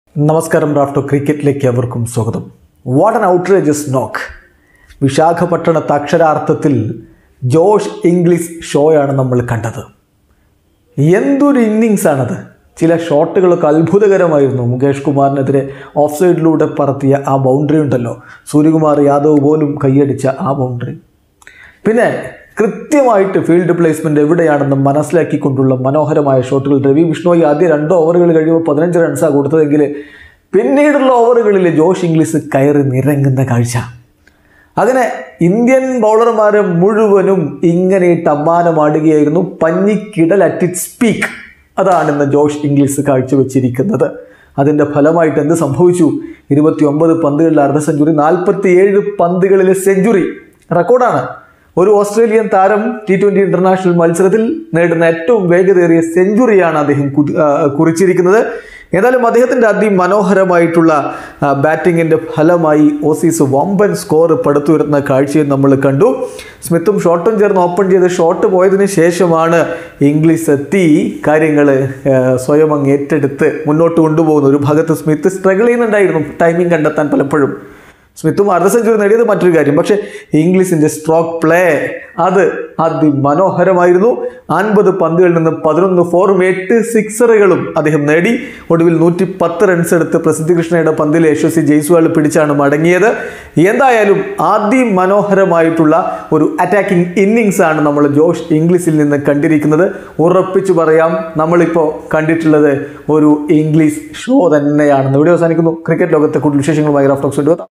നമസ്കാരം റാഫ്റ്റോ ക്രിക്കറ്റിലേക്ക് അവർക്കും സ്വാഗതം വാട്ട് ആൻ ഔട്ട്റേജസ് നോക്ക് വിശാഖപട്ടണത്ത് അക്ഷരാർത്ഥത്തിൽ ജോഷ് ഇംഗ്ലീഷ് ഷോയാണ് നമ്മൾ കണ്ടത് എന്തൊരു ഇന്നിങ്സ് ആണത് ചില ഷോട്ടുകളൊക്കെ അത്ഭുതകരമായിരുന്നു മുകേഷ് കുമാറിനെതിരെ ഓഫ് സൈഡിലൂടെ പറത്തിയ ആ ബൗണ്ടറി ഉണ്ടല്ലോ സൂര്യകുമാർ യാദവ് പോലും കൈയടിച്ച ആ ബൗണ്ടറി പിന്നെ കൃത്യമായിട്ട് ഫീൽഡ് പ്ലേസ്മെൻറ്റ് എവിടെയാണെന്ന് മനസ്സിലാക്കിക്കൊണ്ടുള്ള മനോഹരമായ ഷോട്ടുകൾ രവി ബിഷ്ണോയി ആദ്യ രണ്ട് ഓവറുകൾ കഴിയുമ്പോൾ പതിനഞ്ച് റൺസാണ് കൊടുത്തതെങ്കിൽ പിന്നീടുള്ള ഓവറുകളിൽ ജോഷ് ഇംഗ്ലീഷ് കയറി നിരങ്ങുന്ന കാഴ്ച അങ്ങനെ ഇന്ത്യൻ ബൗളർമാരെ മുഴുവനും ഇങ്ങനെ ഇട്ട് അമ്മാനമാടുകയായിരുന്നു പഞ്ഞിക്കിടൽ അറ്റ് ഇറ്റ് സ്പീക്ക് അതാണ് ഇന്ന് ജോഷ് ഇംഗ്ലീഷ് കാഴ്ചവെച്ചിരിക്കുന്നത് അതിൻ്റെ ഫലമായിട്ട് എന്ത് സംഭവിച്ചു ഇരുപത്തി ഒമ്പത് പന്തുകളിൽ അർദ്ധ സെഞ്ചുറി നാൽപ്പത്തി ഏഴ് പന്തുകളിലെ സെഞ്ചുറി റെക്കോർഡാണ് ഒരു ഓസ്ട്രേലിയൻ താരം ടി ട്വൻ്റി ഇൻ്റർനാഷണൽ മത്സരത്തിൽ നേടുന്ന ഏറ്റവും വേഗതയേറിയ സെഞ്ചുറിയാണ് അദ്ദേഹം കു- ആ, കുറിച്ചിരിക്കുന്നത് ഏതായാലും അദ്ദേഹത്തിൻ്റെ അതിമനോഹരമായിട്ടുള്ള ബാറ്റിങ്ങിൻ്റെ ഫലമായി ഓസീസ് വമ്പൻ സ്കോർ പടുത്തുയർത്തുന്ന കാഴ്ചയും നമ്മൾ കണ്ടു സ്മിത്തും ഷോട്ടും ചേർന്ന് ഓപ്പൺ ചെയ്ത് ഷോട്ട് പോയതിന് ശേഷമാണ് ഇംഗ്ലീഷ് എത്തി കാര്യങ്ങൾ സ്വയം അങ്ങ് ഏറ്റെടുത്ത് മുന്നോട്ട് കൊണ്ടുപോകുന്നത് ഒരു ഭാഗത്ത് സ്മിത്ത് സ്ട്രഗിൾ ചെയ്യുന്നുണ്ടായിരുന്നു ടൈമിംഗ് കണ്ടെത്താൻ പലപ്പോഴും സ്മിത്തും അർദ്ധ സെഞ്ചുറി നേടിയത് മറ്റൊരു കാര്യം പക്ഷേ ഇംഗ്ലീഷിൻ്റെ സ്ട്രോക്ക് പ്ലേ അത് അതിമനോഹരമായിരുന്നു അൻപത് പന്തുകളിൽ നിന്ന് പതിനൊന്ന് ഫോറും എട്ട് സിക്സറുകളും അദ്ദേഹം നേടി ഒടുവിൽ നൂറ്റി പത്ത് റൺസ് എടുത്ത് പ്രസിദ്ധി കൃഷ്ണയുടെ പന്തിൽ യശസ്വി ജയ്സ്വാൾ പിടിച്ചാണ് മടങ്ങിയത് എന്തായാലും അതിമനോഹരമായിട്ടുള്ള ഒരു അറ്റാക്കിംഗ് ഇന്നിങ്സ് ആണ് നമ്മൾ ജോഷ് ഇംഗ്ലീഷിൽ നിന്ന് കണ്ടിരിക്കുന്നത് ഉറപ്പിച്ചു പറയാം നമ്മളിപ്പോൾ കണ്ടിട്ടുള്ളത് ഒരു ഇംഗ്ലീഷ് ഷോ തന്നെയാണെന്ന് ഇവിടെ അവസാനിക്കുന്നു ക്രിക്കറ്റ് ലോകത്തെ കൂടുതൽ വിശേഷങ്ങളുമായി റഫ്റ്റോക്സ്